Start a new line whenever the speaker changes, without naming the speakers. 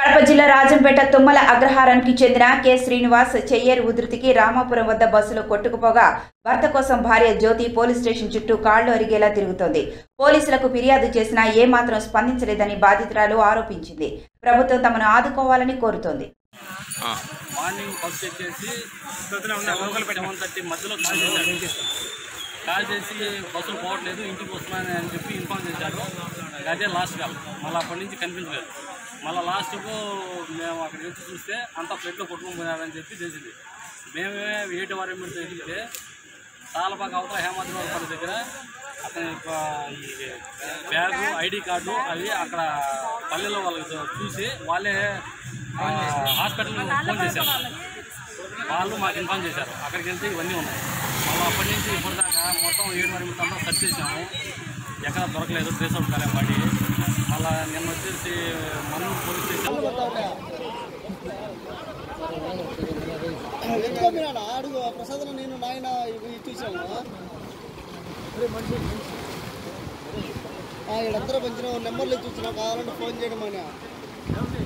కడప జిల్లా రాజంపేట తుమ్మల అగ్రహారానికి చెందిన కె శ్రీనివాస్ చెయ్యేరు ఉధృతికి రామాపురం వద్ద బస్సులో కొట్టుకుపోగా భర్త కోసం భార్య జ్యోతి పోలీస్ స్టేషన్ చుట్టూ కాళ్లు అరిగేలా తిరుగుతోంది పోలీసులకు ఫిర్యాదు చేసినా ఏమాత్రం స్పందించలేదని బాధితురాలు ఆరోపించింది ప్రభుత్వం తమను ఆదుకోవాలని కోరుతోంది
మార్నింగ్ బస్ ఎక్కేసి సెవెన్ థర్టీ మధ్యలో కాల్ చేశారు కాల్ చేసి బస్సులు పోవట్లేదు ఇంటికి వస్తున్నాను అని చెప్పి ఇన్ఫార్మ్ చేశారు అదే లాస్ట్ కాల్ మళ్ళీ అప్పటి నుంచి కనిపించలేదు మళ్ళీ లాస్ట్కు మేము అక్కడికి వచ్చి చూస్తే అంతా ప్లేట్లో కొట్టుకుని పోయినారని చెప్పి తెలిసింది మేమే ఏటి వారి మీద వెళ్తే తాళపాక అవతల హేమాద్రి వాళ్ళ దగ్గర అతని యొక్క ఈ బ్యాగు ఐడి కార్డు అవి అక్కడ పల్లెలో వాళ్ళకి చూసి వాళ్ళే ఆ, హాస్పిటల్ ఫోన్ చేశారు వాళ్ళు మాకు ఇన్ఫార్మ్ చేశారు అక్కడికి వెళ్తే ఇవన్నీ ఉన్నాయి మళ్ళీ అప్పటి నుంచి ఇప్పటిదాకా మొత్తం ఏడు వరకు అంతా సెర్చ్ చేసాము ఎక్కడ దొరకలేదు ట్రేస్ అవుట్ కాలే పడి మళ్ళీ నిన్న వచ్చేసి మన్నూరు పోలీస్ స్టేషన్
ఎక్కువ మీరు ఆడ అడుగు ప్రసాదం నేను నాయన ఇవి చూసాము ఈడందరూ పంచిన నెంబర్లు చూసినా కావాలంటే ఫోన్ చేయడం అని